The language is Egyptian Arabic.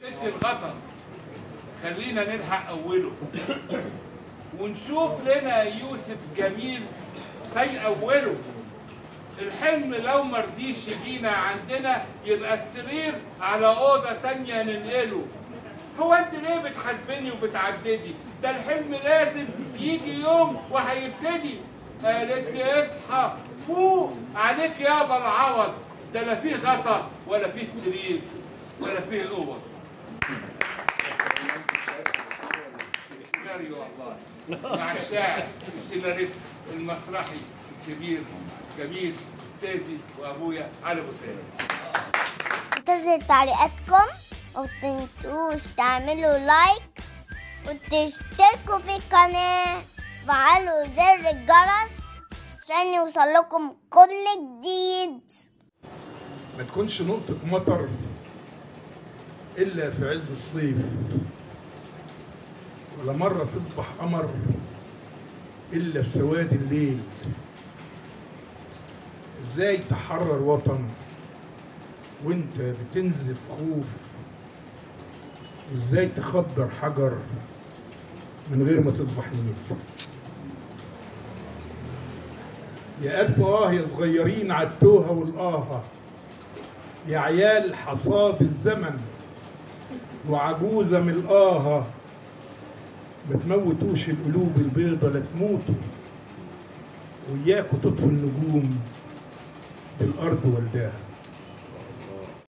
ست الغطا خلينا نلحق اوله ونشوف لنا يوسف جميل زي اوله الحلم لو مرضيش يجينا عندنا يبقى السرير على اوضه تانية ننقله هو انت ليه بتحاسبني وبتعددي ده الحلم لازم يجي يوم وهيبتدي قالت لي اصحى فوق عليك يابا العوض ده لا فيه غطا ولا فيه سرير ولا فيه اوض سيناريو والله مع الشاعر السيناريست المسرحي الكبير جميل استاذي وابويا علي ابو سالم انتظر تعليقاتكم ومتنسوش تعملوا لايك وتشتركوا في القناة وفعلوا زر الجرس عشان يوصلكم كل جديد ما تكونش نقطة مطر إلا في عز الصيف ولا مرة تصبح قمر إلا في سواد الليل إزاي تحرر وطن وانت بتنزف خوف وإزاي تخدر حجر من غير ما تصبح نيل يا ألف آه يا صغيرين على التوهة والآهة يا عيال حصاد الزمن وعجوزة من الآهة ما تموتوش القلوب البيضة لا تموتوا وإياكوا تطفوا النجوم بالأرض والداها